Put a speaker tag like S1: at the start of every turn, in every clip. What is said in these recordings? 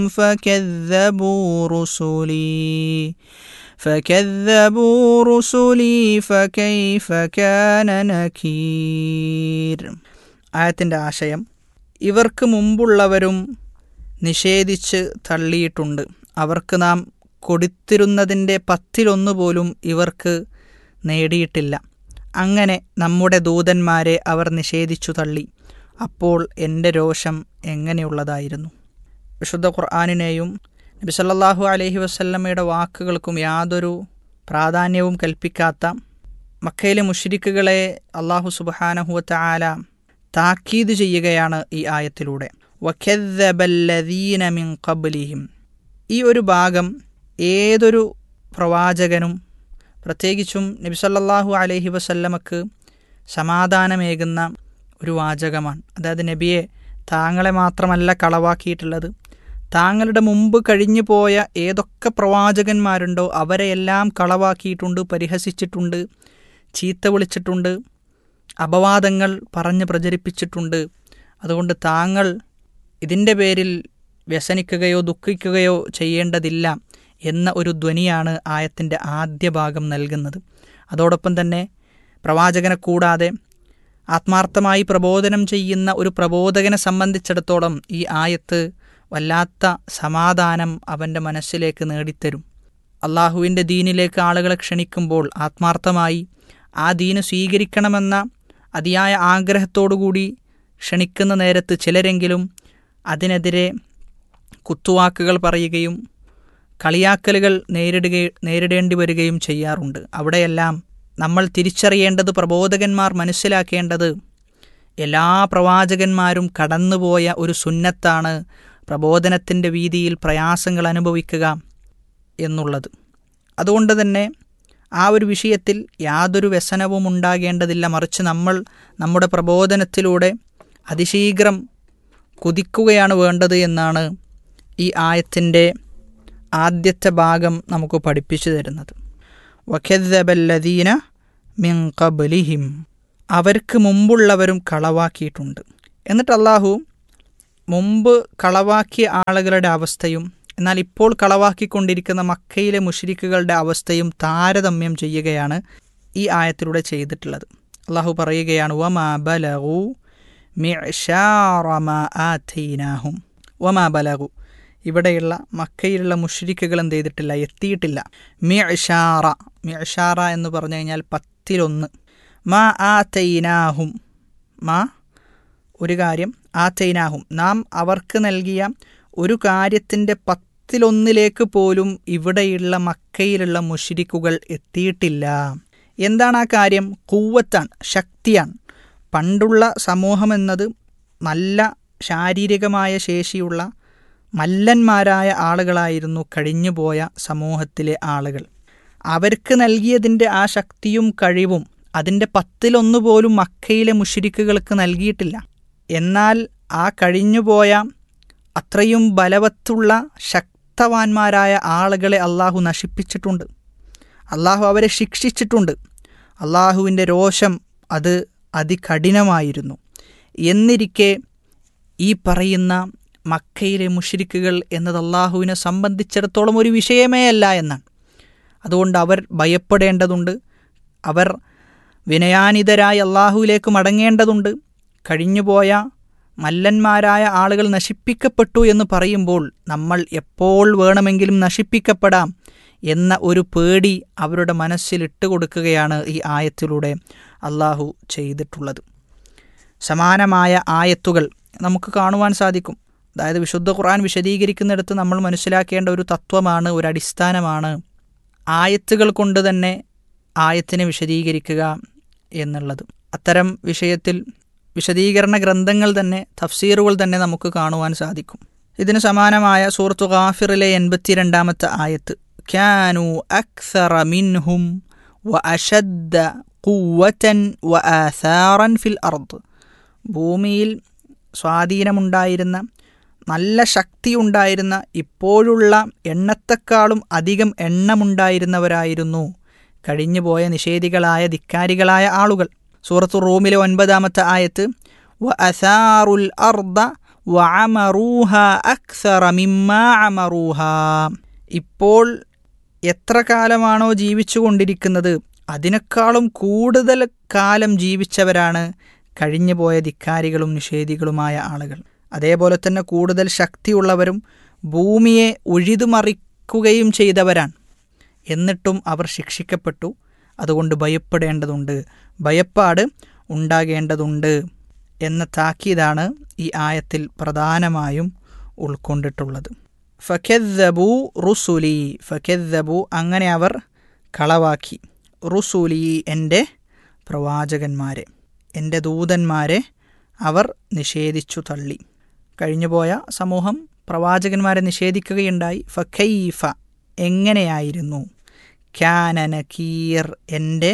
S1: فكذبوا رسلي فكذبوا رسلي فكيف كان نكير ആയത്തിൻ്റെ ആശയം ഇവർക്ക് മുമ്പുള്ളവരും നിഷേധിച്ച് തള്ളിയിട്ടുണ്ട് അവർക്ക് നാം കൊടുത്തിരുന്നതിൻ്റെ പത്തിലൊന്നു പോലും ഇവർക്ക് നേടിയിട്ടില്ല അങ്ങനെ നമ്മുടെ ദൂതന്മാരെ അവർ നിഷേധിച്ചു തള്ളി അപ്പോൾ എൻ്റെ രോഷം എങ്ങനെയുള്ളതായിരുന്നു വിശുദ്ധ ഖുർആാനിനെയും നബി സല്ലല്ലാഹു അലൈഹി വസല്ലമ്മയുടെ വാക്കുകൾക്കും യാതൊരു പ്രാധാന്യവും കൽപ്പിക്കാത്ത മക്കയിലെ മുഷിരിക്കുകളെ അള്ളാഹു സുബഹാനഹുവത്ത ആല താക്കീത് ചെയ്യുകയാണ് ഈ ആയത്തിലൂടെ വഖദ്ദബല്ലദീന മിൻ ഖബ്ലിഹിം ഈ ഒരു ഭാഗം ഏതൊരു പ്രവാചകനും പ്രത്യേകിച്ചും നബി സല്ലല്ലാഹു അലൈഹി വസല്ലമക്ക് സമാധാനമേകുന്ന ഒരു വാചകമാണ് അതായത് നബിയെ താങ്കളെ മാത്രമല്ല കളവാക്കിയിട്ടുള്ളത് താങ്കളുടെ മുമ്പ് കഴിഞ്ഞു പോയ ഏതൊക്കെ പ്രവാചകന്മാരുണ്ടോ അവരെയെല്ലാം കളവാക്കിയിട്ടുണ്ട് പരിഹസിച്ചിട്ടുണ്ട് ചീത്ത വിളിച്ചിട്ടുണ്ട് അപവാദങ്ങൾ പറഞ്ഞ് പ്രചരിപ്പിച്ചിട്ടുണ്ട് അതുകൊണ്ട് താങ്കൾ ഇതിൻ്റെ പേരിൽ വ്യസനിക്കുകയോ ദുഃഖിക്കുകയോ ചെയ്യേണ്ടതില്ല എന്ന ഒരു ധ്വനിയാണ് ആയത്തിൻ്റെ ആദ്യ ഭാഗം നൽകുന്നത് അതോടൊപ്പം തന്നെ പ്രവാചകനെ കൂടാതെ ആത്മാർത്ഥമായി പ്രബോധനം ചെയ്യുന്ന ഒരു പ്രബോധകനെ സംബന്ധിച്ചിടത്തോളം ഈ ആയത്ത് വല്ലാത്ത സമാധാനം അവൻ്റെ മനസ്സിലേക്ക് നേടിത്തരും അള്ളാഹുവിൻ്റെ ദീനിലേക്ക് ആളുകളെ ക്ഷണിക്കുമ്പോൾ ആത്മാർത്ഥമായി ആ ദീന് സ്വീകരിക്കണമെന്ന അതിയായ ആഗ്രഹത്തോടുകൂടി ക്ഷണിക്കുന്ന നേരത്ത് ചിലരെങ്കിലും അതിനെതിരെ കുത്തുവാക്കുകൾ പറയുകയും കളിയാക്കലുകൾ നേരിടുക നേരിടേണ്ടി വരികയും ചെയ്യാറുണ്ട് അവിടെയെല്ലാം നമ്മൾ തിരിച്ചറിയേണ്ടത് പ്രബോധകന്മാർ മനസ്സിലാക്കേണ്ടത് എല്ലാ പ്രവാചകന്മാരും കടന്നുപോയ ഒരു സുന്നത്താണ് പ്രബോധനത്തിൻ്റെ വീതിയിൽ പ്രയാസങ്ങൾ അനുഭവിക്കുക എന്നുള്ളത് അതുകൊണ്ട് തന്നെ ആ ഒരു വിഷയത്തിൽ യാതൊരു വ്യസനവും ഉണ്ടാകേണ്ടതില്ല മറിച്ച് നമ്മൾ നമ്മുടെ പ്രബോധനത്തിലൂടെ അതിശീഘ്രം കുതിക്കുകയാണ് വേണ്ടത് എന്നാണ് ഈ ആയത്തിൻ്റെ ആദ്യത്തെ ഭാഗം നമുക്ക് പഠിപ്പിച്ചു തരുന്നത് വഖദ്ദബല്ലദീന മിൻ ഖബ്ലിഹിം അവർക്ക് മുമ്പുള്ളവരും കളവാക്കിയിട്ടുണ്ട് എന്നിട്ട് അള്ളാഹു മുമ്പ് കളവാക്കിയ ആളുകളുടെ അവസ്ഥയും എന്നാൽ ഇപ്പോൾ കളവാക്കിക്കൊണ്ടിരിക്കുന്ന മക്കയിലെ മുഷരിക്കുകളുടെ അവസ്ഥയും താരതമ്യം ചെയ്യുകയാണ് ഈ ആയത്തിലൂടെ ചെയ്തിട്ടുള്ളത് അള്ളാഹു പറയുകയാണ് വമാ ബലഗു മിഅ്ശാറ മാ ആതൈനാഹും വമാ ബലഗു ഇവിടെയുള്ള മക്കയിലുള്ള മുഷരിക്കുകൾ എന്ത് ചെയ്തിട്ടില്ല എത്തിയിട്ടില്ല മിഅ്ശാറ മിഅ്ശാറ എന്ന് പറഞ്ഞു കഴിഞ്ഞാൽ പത്തിലൊന്ന് മാ ആതൈനാഹും മാ ഒരു കാര്യം ആതൈനാഹും നാം അവർക്ക് നൽകിയ ഒരു കാര്യത്തിൻ്റെ പത്തിലൊന്നിലേക്ക് പോലും ഇവിടെയുള്ള മക്കയിലുള്ള മുഷിരിക്കുകൾ എത്തിയിട്ടില്ല എന്താണ് ആ കാര്യം കൂവത്താണ് ശക്തിയാണ് പണ്ടുള്ള സമൂഹം എന്നത് നല്ല ശാരീരികമായ ശേഷിയുള്ള മല്ലന്മാരായ ആളുകളായിരുന്നു കഴിഞ്ഞുപോയ സമൂഹത്തിലെ ആളുകൾ അവർക്ക് നൽകിയതിൻ്റെ ആ ശക്തിയും കഴിവും അതിൻ്റെ പത്തിലൊന്നു പോലും മക്കയിലെ മുഷിരിക്കുകൾക്ക് നൽകിയിട്ടില്ല എന്നാൽ ആ കഴിഞ്ഞുപോയ അത്രയും ബലവത്തുള്ള ശക്തവാന്മാരായ ആളുകളെ അള്ളാഹു നശിപ്പിച്ചിട്ടുണ്ട് അള്ളാഹു അവരെ ശിക്ഷിച്ചിട്ടുണ്ട് അള്ളാഹുവിൻ്റെ രോഷം അത് അതികഠിനമായിരുന്നു എന്നിരിക്കെ ഈ പറയുന്ന മക്കയിലെ മുഷിരിക്കുകൾ എന്നത് അള്ളാഹുവിനെ സംബന്ധിച്ചിടത്തോളം ഒരു വിഷയമേ അല്ല എന്നാണ് അതുകൊണ്ട് അവർ ഭയപ്പെടേണ്ടതുണ്ട് അവർ വിനയാനിതരായി അള്ളാഹുവിലേക്ക് മടങ്ങേണ്ടതുണ്ട് കഴിഞ്ഞുപോയ മല്ലന്മാരായ ആളുകൾ നശിപ്പിക്കപ്പെട്ടു എന്ന് പറയുമ്പോൾ നമ്മൾ എപ്പോൾ വേണമെങ്കിലും നശിപ്പിക്കപ്പെടാം എന്ന ഒരു പേടി അവരുടെ മനസ്സിൽ ഇട്ടുകൊടുക്കുകയാണ് ഈ ആയത്തിലൂടെ അള്ളാഹു ചെയ്തിട്ടുള്ളത് സമാനമായ ആയത്തുകൾ നമുക്ക് കാണുവാൻ സാധിക്കും അതായത് വിശുദ്ധ ഖുർആൻ വിശദീകരിക്കുന്നിടത്ത് നമ്മൾ മനസ്സിലാക്കേണ്ട ഒരു തത്വമാണ് ഒരു അടിസ്ഥാനമാണ് ആയത്തുകൾ കൊണ്ട് തന്നെ ആയത്തിനെ വിശദീകരിക്കുക എന്നുള്ളത് അത്തരം വിഷയത്തിൽ വിശദീകരണ ഗ്രന്ഥങ്ങൾ തന്നെ തഫ്സീറുകൾ തന്നെ നമുക്ക് കാണുവാൻ സാധിക്കും ഇതിന് സമാനമായ സൂറത്തു ഗാഫിറിലെ എൺപത്തിരണ്ടാമത്തെ ആയത്ത് ക്യാനു അക്സറ മിൻഹും വ അഷദ്ദ കൂവറ്റൻ വ ആസാറൻ ഫിൽ അർദ് ഭൂമിയിൽ സ്വാധീനമുണ്ടായിരുന്ന നല്ല ശക്തിയുണ്ടായിരുന്ന ഇപ്പോഴുള്ള എണ്ണത്തെക്കാളും അധികം എണ്ണമുണ്ടായിരുന്നവരായിരുന്നു കഴിഞ്ഞുപോയ നിഷേധികളായ ധിക്കാരികളായ ആളുകൾ സൂറത്തു റൂമിലെ ഒൻപതാമത്തെ ആയത്ത് വ അസാറുൽ അർദ വഅമറൂഹ അക്സറ മിമ്മാ അമറൂഹ ഇപ്പോൾ എത്ര കാലമാണോ ജീവിച്ചു കൊണ്ടിരിക്കുന്നത് അതിനേക്കാളും കൂടുതൽ കാലം ജീവിച്ചവരാണ് കഴിഞ്ഞുപോയ ധിക്കാരികളും നിഷേധികളുമായ ആളുകൾ അതേപോലെ തന്നെ കൂടുതൽ ശക്തിയുള്ളവരും ഭൂമിയെ ഉഴിതുമറിക്കുകയും ചെയ്തവരാണ് എന്നിട്ടും അവർ ശിക്ഷിക്കപ്പെട്ടു അതുകൊണ്ട് ഭയപ്പെടേണ്ടതുണ്ട് ഭയപ്പാട് ഉണ്ടാകേണ്ടതുണ്ട് എന്ന താക്കീതാണ് ഈ ആയത്തിൽ പ്രധാനമായും ഉൾക്കൊണ്ടിട്ടുള്ളത് ഫഖെദ്ദബു റുസുലി ഫഖെദ്ദബു അങ്ങനെ അവർ കളവാക്കി റുസുലി എൻ്റെ പ്രവാചകന്മാരെ എൻ്റെ ദൂതന്മാരെ അവർ നിഷേധിച്ചു തള്ളി കഴിഞ്ഞുപോയ സമൂഹം പ്രവാചകന്മാരെ നിഷേധിക്കുകയുണ്ടായി ഫഖൈഫ എങ്ങനെയായിരുന്നു ക്യാന നക്കീർ എൻ്റെ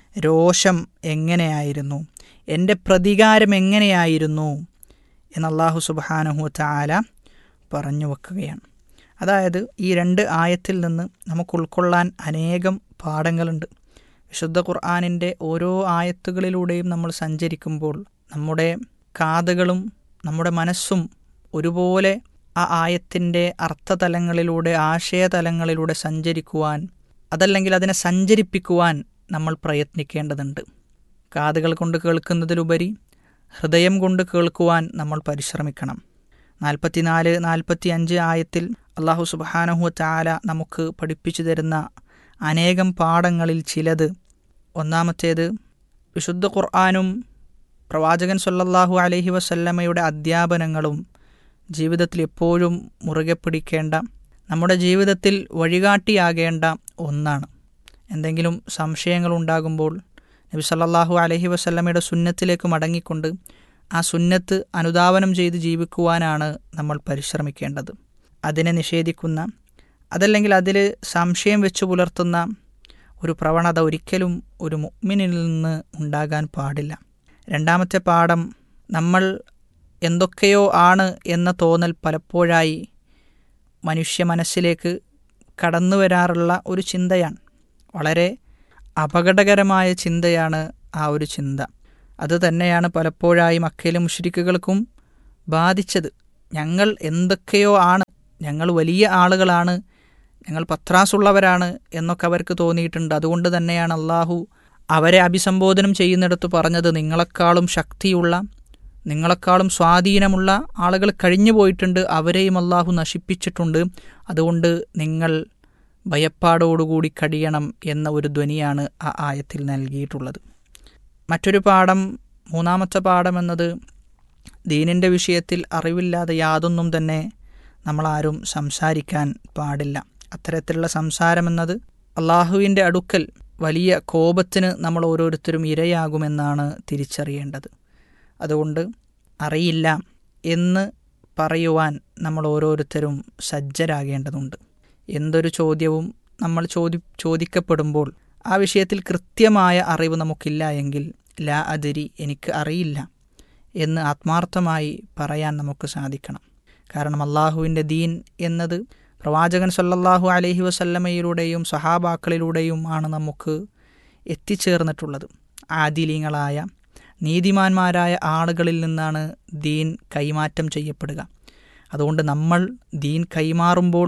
S1: രോഷം എങ്ങനെയായിരുന്നു എൻ്റെ പ്രതികാരം എങ്ങനെയായിരുന്നു എന്ന് അള്ളാഹു സുബാനഹു താല പറഞ്ഞു വെക്കുകയാണ് അതായത് ഈ രണ്ട് ആയത്തിൽ നിന്ന് നമുക്ക് ഉൾക്കൊള്ളാൻ അനേകം പാഠങ്ങളുണ്ട് വിശുദ്ധ ഖുർആാനിൻ്റെ ഓരോ ആയത്തുകളിലൂടെയും നമ്മൾ സഞ്ചരിക്കുമ്പോൾ നമ്മുടെ കാതുകളും നമ്മുടെ മനസ്സും ഒരുപോലെ ആ ആയത്തിൻ്റെ അർത്ഥതലങ്ങളിലൂടെ ആശയതലങ്ങളിലൂടെ സഞ്ചരിക്കുവാൻ അതല്ലെങ്കിൽ അതിനെ സഞ്ചരിപ്പിക്കുവാൻ നമ്മൾ പ്രയത്നിക്കേണ്ടതുണ്ട് കാതുകൾ കൊണ്ട് കേൾക്കുന്നതിലുപരി ഹൃദയം കൊണ്ട് കേൾക്കുവാൻ നമ്മൾ പരിശ്രമിക്കണം നാൽപ്പത്തിനാല് നാൽപ്പത്തി അഞ്ച് ആയത്തിൽ അള്ളാഹു സുബാനഹു ചാല നമുക്ക് പഠിപ്പിച്ചു തരുന്ന അനേകം പാഠങ്ങളിൽ ചിലത് ഒന്നാമത്തേത് വിശുദ്ധ ഖുർആാനും പ്രവാചകൻ സല്ലല്ലാഹു അലൈഹി വസല്ലമയുടെ അധ്യാപനങ്ങളും ജീവിതത്തിൽ എപ്പോഴും മുറുകെ പിടിക്കേണ്ട നമ്മുടെ ജീവിതത്തിൽ വഴികാട്ടിയാകേണ്ട ഒന്നാണ് എന്തെങ്കിലും സംശയങ്ങൾ ഉണ്ടാകുമ്പോൾ നബി സല്ലല്ലാഹു അലൈഹി വസല്ലമയുടെ സുന്നത്തിലേക്ക് മടങ്ങിക്കൊണ്ട് ആ സുന്നത്ത് അനുധാവനം ചെയ്ത് ജീവിക്കുവാനാണ് നമ്മൾ പരിശ്രമിക്കേണ്ടത് അതിനെ നിഷേധിക്കുന്ന അതല്ലെങ്കിൽ അതിൽ സംശയം വെച്ച് പുലർത്തുന്ന ഒരു പ്രവണത ഒരിക്കലും ഒരു മുഅ്മിനിൽ നിന്ന് ഉണ്ടാകാൻ പാടില്ല രണ്ടാമത്തെ പാഠം നമ്മൾ എന്തൊക്കെയോ ആണ് എന്ന തോന്നൽ പലപ്പോഴായി മനുഷ്യ മനസ്സിലേക്ക് കടന്നു വരാറുള്ള ഒരു ചിന്തയാണ് വളരെ അപകടകരമായ ചിന്തയാണ് ആ ഒരു ചിന്ത അത് തന്നെയാണ് പലപ്പോഴായി മക്കയിലെ മുഷ്രിക്കുകൾക്കും ബാധിച്ചത് ഞങ്ങൾ എന്തൊക്കെയോ ആണ് ഞങ്ങൾ വലിയ ആളുകളാണ് ഞങ്ങൾ പത്രാസുള്ളവരാണ് എന്നൊക്കെ അവർക്ക് തോന്നിയിട്ടുണ്ട് അതുകൊണ്ട് തന്നെയാണ് അള്ളാഹു അവരെ അഭിസംബോധനം ചെയ്യുന്നിടത്ത് പറഞ്ഞത് നിങ്ങളെക്കാളും ശക്തിയുള്ള നിങ്ങളെക്കാളും സ്വാധീനമുള്ള ആളുകൾ കഴിഞ്ഞു പോയിട്ടുണ്ട് അവരെയും അള്ളാഹു നശിപ്പിച്ചിട്ടുണ്ട് അതുകൊണ്ട് നിങ്ങൾ ഭയപ്പാടോടുകൂടി കഴിയണം എന്ന ഒരു ധ്വനിയാണ് ആ ആയത്തിൽ നൽകിയിട്ടുള്ളത് മറ്റൊരു പാഠം മൂന്നാമത്തെ പാഠം എന്നത് ദീനിൻ്റെ വിഷയത്തിൽ അറിവില്ലാതെ യാതൊന്നും തന്നെ നമ്മളാരും സംസാരിക്കാൻ പാടില്ല അത്തരത്തിലുള്ള സംസാരം എന്നത് അള്ളാഹുവിൻ്റെ അടുക്കൽ വലിയ കോപത്തിന് നമ്മൾ ഓരോരുത്തരും ഇരയാകുമെന്നാണ് തിരിച്ചറിയേണ്ടത് അതുകൊണ്ട് അറിയില്ല എന്ന് പറയുവാൻ നമ്മൾ ഓരോരുത്തരും സജ്ജരാകേണ്ടതുണ്ട് എന്തൊരു ചോദ്യവും നമ്മൾ ചോദി ചോദിക്കപ്പെടുമ്പോൾ ആ വിഷയത്തിൽ കൃത്യമായ അറിവ് നമുക്കില്ല എങ്കിൽ ലാ അതിരി എനിക്ക് അറിയില്ല എന്ന് ആത്മാർത്ഥമായി പറയാൻ നമുക്ക് സാധിക്കണം കാരണം അള്ളാഹുവിൻ്റെ ദീൻ എന്നത് പ്രവാചകൻ സല്ലല്ലാഹു അലൈഹി വസല്ലമയിലൂടെയും സഹാബാക്കളിലൂടെയും ആണ് നമുക്ക് എത്തിച്ചേർന്നിട്ടുള്ളത് ആദിലീങ്ങളായ നീതിമാന്മാരായ ആളുകളിൽ നിന്നാണ് ദീൻ കൈമാറ്റം ചെയ്യപ്പെടുക അതുകൊണ്ട് നമ്മൾ ദീൻ കൈമാറുമ്പോൾ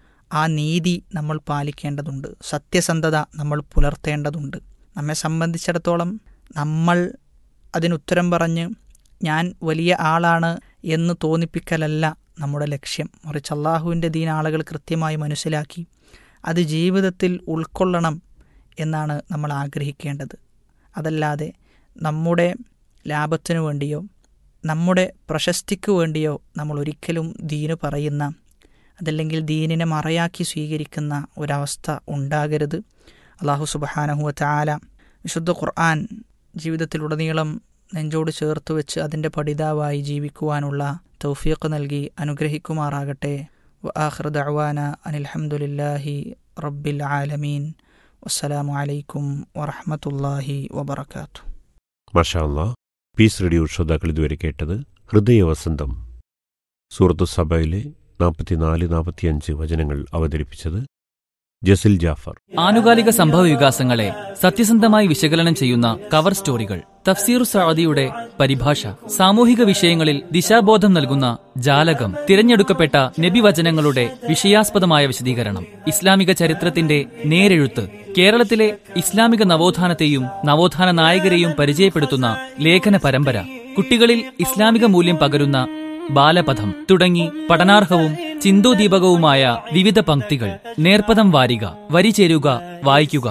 S1: ആ നീതി നമ്മൾ പാലിക്കേണ്ടതുണ്ട് സത്യസന്ധത നമ്മൾ പുലർത്തേണ്ടതുണ്ട് നമ്മെ സംബന്ധിച്ചിടത്തോളം നമ്മൾ അതിനുത്തരം പറഞ്ഞ് ഞാൻ വലിയ ആളാണ് എന്ന് തോന്നിപ്പിക്കലല്ല നമ്മുടെ ലക്ഷ്യം മറിച്ച് അള്ളാഹുവിൻ്റെ ദീൻ ആളുകൾ കൃത്യമായി മനസ്സിലാക്കി അത് ജീവിതത്തിൽ ഉൾക്കൊള്ളണം എന്നാണ് നമ്മൾ ആഗ്രഹിക്കേണ്ടത് അതല്ലാതെ നമ്മുടെ ലാഭത്തിനു വേണ്ടിയോ നമ്മുടെ പ്രശസ്തിക്ക് വേണ്ടിയോ നമ്മൾ ഒരിക്കലും ദീന് പറയുന്ന അതല്ലെങ്കിൽ ദീനിനെ മറയാക്കി സ്വീകരിക്കുന്ന ഒരവസ്ഥ ഉണ്ടാകരുത് അള്ളാഹു സുബഹാനഹുവ ചാല വിശുദ്ധ ഖുർആൻ ജീവിതത്തിലുടനീളം നെഞ്ചോട് ചേർത്ത് വെച്ച് അതിൻ്റെ പഠിതാവായി ജീവിക്കുവാനുള്ള തൗഫീഖ് നൽകി അനുഗ്രഹിക്കുമാറാകട്ടെ വആഖിർ ദഅവാന അനിൽഹംദുലില്ലാഹി റബ്ബിൽ ആലമീൻ വസ്സലാമു അലൈക്കും വറഹ്മത്തുള്ളാഹി വബറകാതുഹു
S2: മഷാല്ല പീസ് റേഡിയോ ശ്രോതാക്കൾ ഇതുവരെ കേട്ടത് ഹൃദയവസന്തം സൂറത്തു സഭയിലെ നാൽപ്പത്തിനാല് നാൽപ്പത്തിയഞ്ച് വചനങ്ങൾ അവതരിപ്പിച്ചത് ജസിൽ ജാഫർ
S3: ആനുകാലിക സംഭവ വികാസങ്ങളെ സത്യസന്ധമായി വിശകലനം ചെയ്യുന്ന കവർ സ്റ്റോറികൾ തഫ്സീർ സഅദിയുടെ പരിഭാഷ സാമൂഹിക വിഷയങ്ങളിൽ ദിശാബോധം നൽകുന്ന ജാലകം തിരഞ്ഞെടുക്കപ്പെട്ട നബിവചനങ്ങളുടെ വിഷയാസ്പദമായ വിശദീകരണം ഇസ്ലാമിക ചരിത്രത്തിന്റെ നേരെഴുത്ത് കേരളത്തിലെ ഇസ്ലാമിക നവോത്ഥാനത്തെയും നവോത്ഥാന നായകരെയും പരിചയപ്പെടുത്തുന്ന ലേഖന പരമ്പര കുട്ടികളിൽ ഇസ്ലാമിക മൂല്യം പകരുന്ന ബാലപഥം തുടങ്ങി പഠനാർഹവും ചിന്തോദീപകവുമായ വിവിധ പംക്തികൾ നേർപ്പദം വാരിക വരി ചേരുക വായിക്കുക